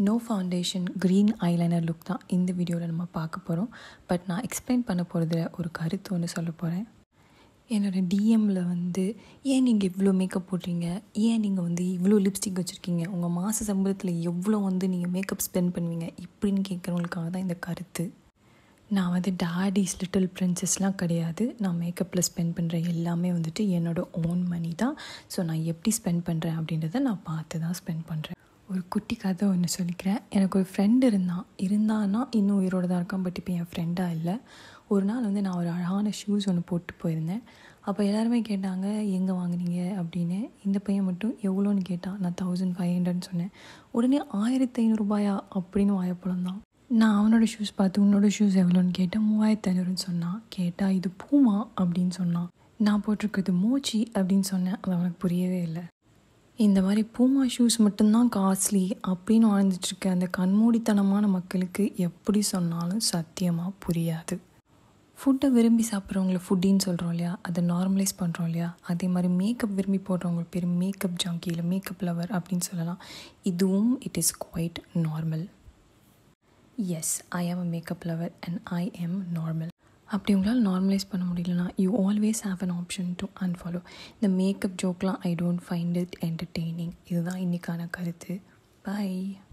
no foundation green eyeliner look தான் இந்த வீடியோவில் நம்ம பார்க்க போகிறோம் பட் நான் எக்ஸ்பிளைன் பண்ண போகிறதுல ஒரு கருத்து ஒன்று சொல்ல போகிறேன் என்னோடய டிஎம்மில் வந்து ஏன் நீங்கள் இவ்வளோ மேக்கப் போடுறீங்க ஏன் நீங்கள் வந்து இவ்வளோ லிப்ஸ்டிக் வச்சுருக்கீங்க உங்கள் மாத சம்பளத்தில் எவ்வளோ வந்து நீங்கள் மேக்கப் ஸ்பெண்ட் பண்ணுவீங்க இப்படின்னு கேட்குறவங்களுக்காக தான் இந்த கருத்து நான் வந்து டாடிஸ் லிட்டில் பிரின்சஸ்லாம் கிடையாது நான் மேக்கப்பில் ஸ்பெண்ட் பண்ணுற எல்லாமே வந்துட்டு என்னோடய ஓன் மணி தான் ஸோ நான் எப்படி ஸ்பெண்ட் பண்ணுறேன் அப்படின்றத நான் பார்த்து தான் ஸ்பெண்ட் பண்ணுறேன் ஒரு குட்டி கதை ஒன்று சொல்லிக்கிறேன் எனக்கு ஒரு ஃப்ரெண்டு இருந்தான் இருந்தான்னா இன்னும் உயிரோடு தான் இருக்கான் பட் இப்போ என் ஃப்ரெண்டாக இல்லை ஒரு நாள் வந்து நான் ஒரு அழகான ஷூஸ் ஒன்று போட்டு போயிருந்தேன் அப்போ எல்லாருமே கேட்டாங்க எங்கே வாங்குனீங்க அப்படின்னு இந்த பையன் மட்டும் எவ்வளோன்னு கேட்டான் நான் தௌசண்ட் ஃபைவ் ஹண்ட்ரட்னு சொன்னேன் உடனே ஆயிரத்தி ஐநூறுரூபாயா அப்படின்னு வாயப்பழம் தான் நான் அவனோட ஷூஸ் பார்த்து உன்னோட ஷூஸ் எவ்வளோன்னு கேட்டேன் மூவாயிரத்து ஐநூறுன்னு சொன்னான் கேட்டால் இது பூமா அப்படின்னு சொன்னான் நான் போட்டிருக்கிறது மோச்சி அப்படின்னு சொன்னேன் அது அவனுக்கு புரியவே இல்லை இந்த மாதிரி பூமா ஷூஸ் மட்டும்தான் காஸ்ட்லி அப்படின்னு வாழ்ந்துட்டுருக்க அந்த கண்மூடித்தனமான மக்களுக்கு எப்படி சொன்னாலும் சத்தியமாக புரியாது ஃபுட்டை விரும்பி சாப்பிட்றவங்கள ஃபுட்டின்னு சொல்கிறோம் இல்லையா அதை நார்மலைஸ் பண்ணுறோம் இல்லையா அதே மாதிரி மேக்கப் விரும்பி போடுறவங்க பேர் மேக்கப் ஜாங்கி இல்லை மேக்கப் லவர் அப்படின்னு சொல்லலாம் இதுவும் it is quite normal as I am a makeup lover and I am normal அப்படி உங்களால் நார்மலைஸ் பண்ண முடியலனா you always have an option to unfollow இந்த மேக்கப் ஜோக்லாம் I don't find it entertaining இதுதான் இன்றைக்கான கருத்து பை